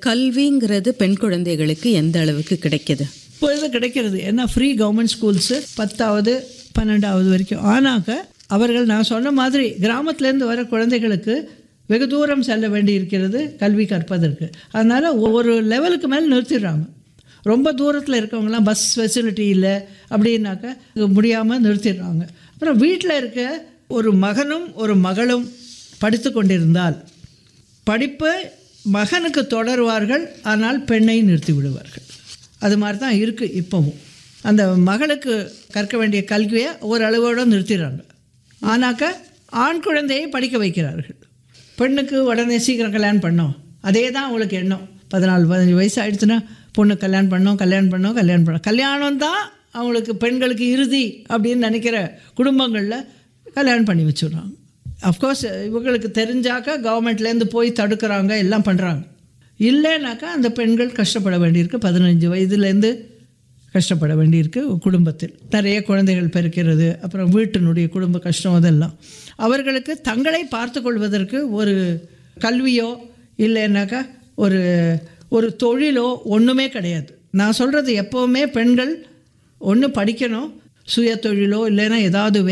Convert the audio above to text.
கல்விங்கிறது பெண் குழந்தைகளுக்கு எந்த அளவுக்கு கிடைக்குது இப்பொழுது கிடைக்கிறது ஏன்னா ஃப்ரீ கவர்மெண்ட் ஸ்கூல்ஸு பத்தாவது பன்னெண்டாவது வரைக்கும் ஆனாக்க அவர்கள் நான் சொன்ன மாதிரி கிராமத்துலேருந்து வர குழந்தைகளுக்கு வெகு தூரம் செல்ல வேண்டி இருக்கிறது கல்வி கற்பதற்கு அதனால் ஒரு லெவலுக்கு மேலே நிறுத்திடுறாங்க ரொம்ப தூரத்தில் இருக்கவங்களாம் பஸ் ஃபெசிலிட்டி இல்லை அப்படின்னாக்க முடியாமல் நிறுத்திடுறாங்க அப்புறம் வீட்டில் இருக்க ஒரு மகனும் ஒரு மகளும் படித்து கொண்டிருந்தால் படிப்பு மகனுக்கு தொடருவார்கள் ஆனால் பெண்ணை நிறுத்தி விடுவார்கள் அது மாதிரி தான் இருக்குது இப்போவும் அந்த மகளுக்கு கற்க வேண்டிய கல்வியை ஓரளவோடு நிறுத்திடுறாங்க ஆனாக்க ஆண் குழந்தையை படிக்க வைக்கிறார்கள் பெண்ணுக்கு உடனே சீக்கிரம் கல்யாணம் பண்ணோம் அதே தான் அவங்களுக்கு எண்ணம் பதினாலு பதினஞ்சு வயசு ஆயிடுச்சுன்னா பொண்ணு கல்யாணம் பண்ணோம் கல்யாணம் பண்ணோம் கல்யாணம் பண்ணோம் கல்யாணம் தான் அவங்களுக்கு பெண்களுக்கு இறுதி அப்படின்னு நினைக்கிற குடும்பங்களில் கல்யாணம் பண்ணி வச்சுடுறாங்க அஃப்கோர்ஸ் இவங்களுக்கு தெரிஞ்சாக்கா கவர்மெண்ட்லேருந்து போய் தடுக்கிறாங்க எல்லாம் பண்ணுறாங்க இல்லைனாக்கா அந்த பெண்கள் கஷ்டப்பட வேண்டியிருக்கு பதினஞ்சு வயதுலேருந்து கஷ்டப்பட வேண்டியிருக்கு குடும்பத்தில் நிறைய குழந்தைகள் பிறக்கிறது அப்புறம் வீட்டினுடைய குடும்ப கஷ்டம் அதெல்லாம் அவர்களுக்கு தங்களை பார்த்து கொள்வதற்கு ஒரு கல்வியோ இல்லைன்னாக்கா ஒரு ஒரு தொழிலோ ஒன்றுமே கிடையாது நான் சொல்கிறது எப்போவுமே பெண்கள் ஒன்று படிக்கணும் சுய தொழிலோ இல்லைன்னா ஏதாவது